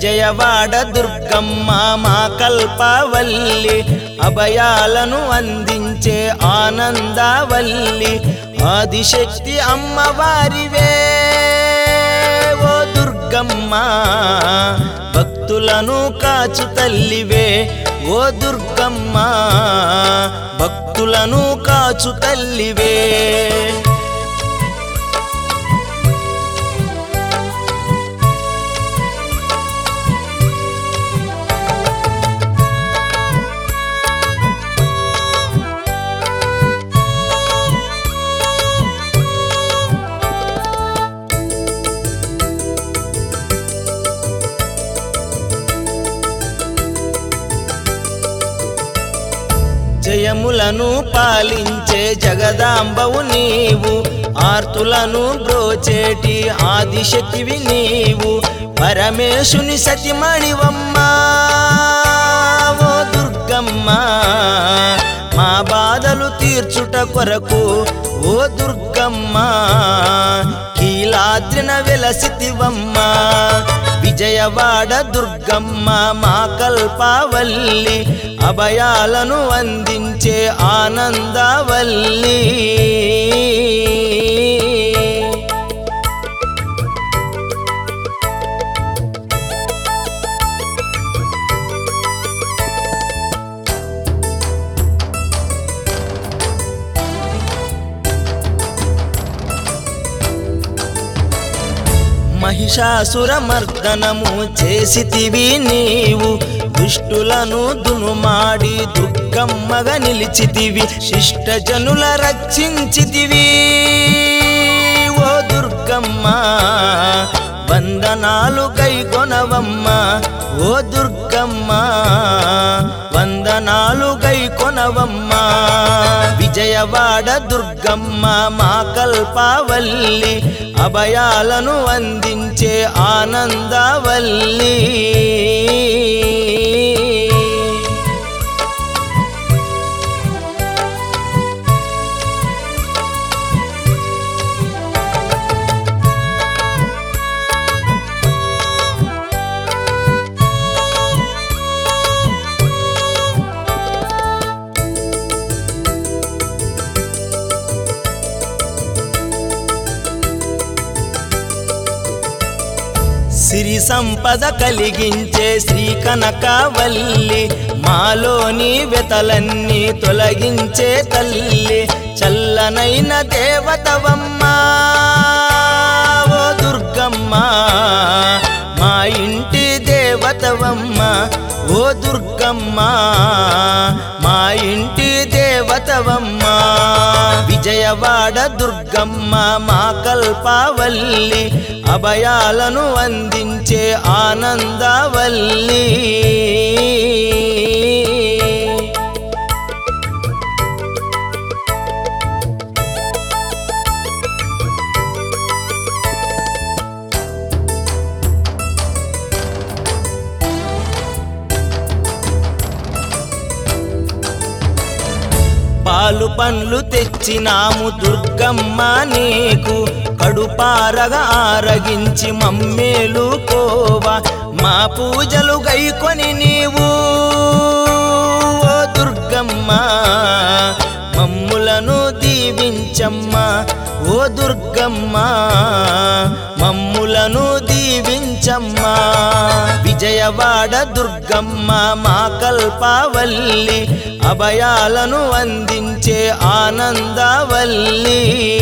విజయవాడ దుర్గమ్మ మా కల్పవల్లి అభయాలను అందించే ఆనందవల్లి ఆదిశక్తి అమ్మవారివే ఓ దుర్గమ్మ భక్తులను కాచు తల్లివే ఓ దుర్గమ్మ భక్తులను కాచు తల్లివే జయములను పాలించే జగదాంబవు నీవు ఆర్తులను బ్రోచేటి ఆదిశక్తివి నీవు పరమేశుని సతిమణివమ్మా ఓ దుర్గమ్మ మా బాధలు తీర్చుట కొరకు ఓ దుర్గమ్మ కీలాద్రిన వెలసితివమ్మ విజయవాడ దుర్గమ్మ మా కల్పవల్లి అభయాలను అందించే ఆనందవల్లి మహిషాసురమర్దనము చేసితివి నీవు దుష్టులను దునుమాడి దుర్గమ్మగా నిలిచితివి శిష్టజనుల రక్షించితివి ఓ దుర్గమ్మ వందనాలు గైకొనవమ్మ ఓ దుర్గమ్మ వందనాలు గైకొనవమ్మ విజయవాడ దుర్గమ్మ మా కల్పవల్లి అభయాలను అందించే ఆనందవల్లి సిరి సంపద కలిగించే శ్రీ కనకవల్లి మాలోని వెతలన్నీ తొలగించే తల్లి చల్లనైన దేవతవమ్మ ఓ దుర్గమ్మ మా ఇంటి దేవతవమ్మ ఓ దుర్గమ్మ మా ఇంటి దేవతవమ్మ విజయవాడ దుర్గమ్మ మా కల్పవల్లి అభయాలను అందించే ఆనందవల్లి పాలు పండ్లు తెచ్చినాము దుర్గమ్మ నీకు కడుపారగా ఆరగించి మమ్మేలు కోవా మా పూజలు గైకొని నీవు ఓ దుర్గమ్మ మమ్ములను దీవించమ్మా ఓ దుర్గమ్మ మమ్ములను దీవించమ్మా విజయవాడ దుర్గమ్మ మా కల్పవల్లి అభయాలను అందించే ఆనందవల్లి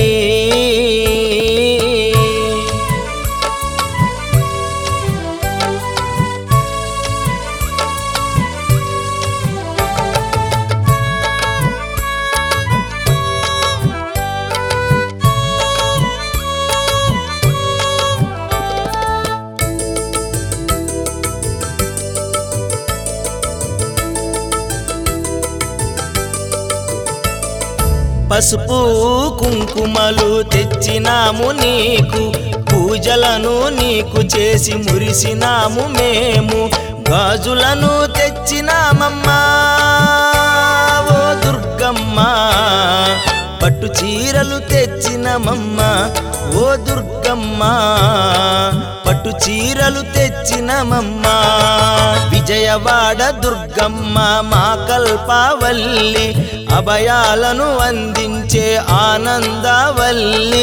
పసుపు కుంకుమలు తెచ్చినాము నీకు పూజలను నీకు చేసి మురిసినాము మేము గాజులను తెచ్చినామమ్మా ఓ దుర్గమ్మ పట్టు చీరలు తెచ్చినమమ్మ ఓ దుర్గమ్మ పట్టు చీరలు తెచ్చినమమ్మ విజయవాడ దుర్గమ్మ మా కల్పవల్లి అభయాలను అందించే ఆనందవల్లి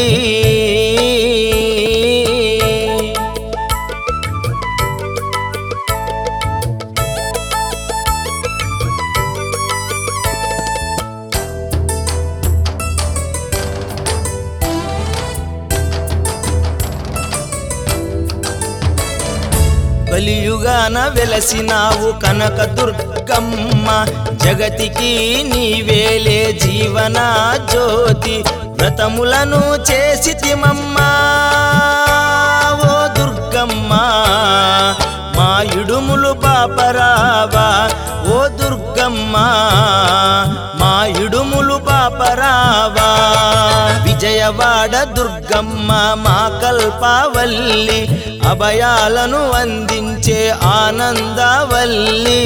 కలియుగాన వెలసినావు కనక దుర్గమ్మ జగతికి నీవేలే జీవన జ్యోతి వ్రతములను చేసితిమమ్మా ఓ దుర్గమ్మ మా ఇడుములు పాపరావా ఓ దుర్గమ్మ మా ఇడుములు పాపరావా విజయవాడ దుర్గమ్మ మా కల్పవల్లి అభయాలను అందించే ఆనందవల్లి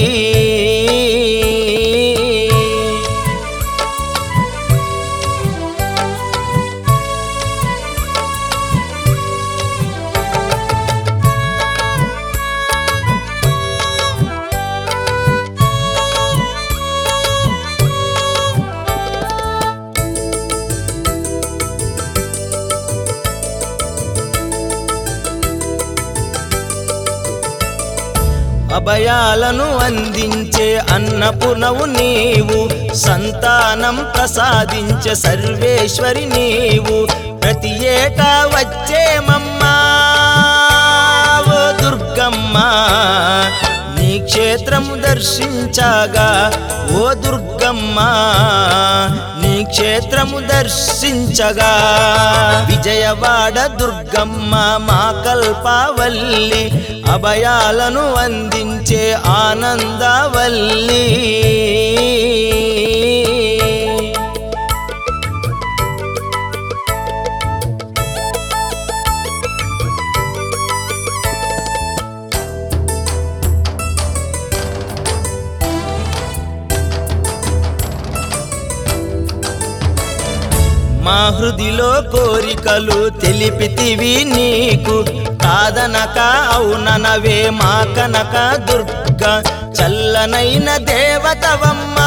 అభయాలను అందించే అన్నపునవు నీవు సంతానం ప్రసాదించే సర్వేశ్వరి నీవు ప్రతి ఏటా వచ్చేమమ్మా ఓ దుర్గమ్మ నీ క్షేత్రము దర్శించగా ఓ దుర్గమ్మ నీ క్షేత్రము దర్శించగా విజయవాడ దుర్గమ్మ మా కల్పవల్లి అభయాలను అందించే ఆనందవల్లి మా హృదిలో కోరికలు తెలిపితివి నీకు కాదనక అవుననవే మా కనక దుర్గ చల్లనైన దేవతవమ్మా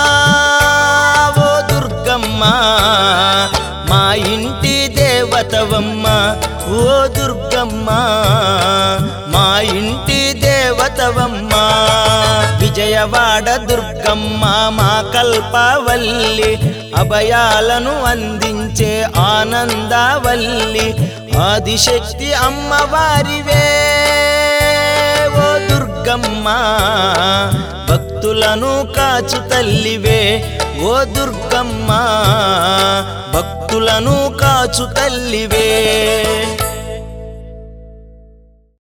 ఓ దుర్గమ్మ మా ఇంటి దేవతవమ్మ ఓ దుర్గమ్మ మా ఇంటి దేవతవమ్మ విజయవాడ దుర్గమ్మ మా కల్పవల్లి అభయాలను అందించే ఆనందవల్లి ఆదిశక్తి అమ్మవారివే ఓ దుర్గమ్మ భక్తులను కాచు తల్లివే ఓ దుర్గమ్మ భక్తులను కాచు తల్లివే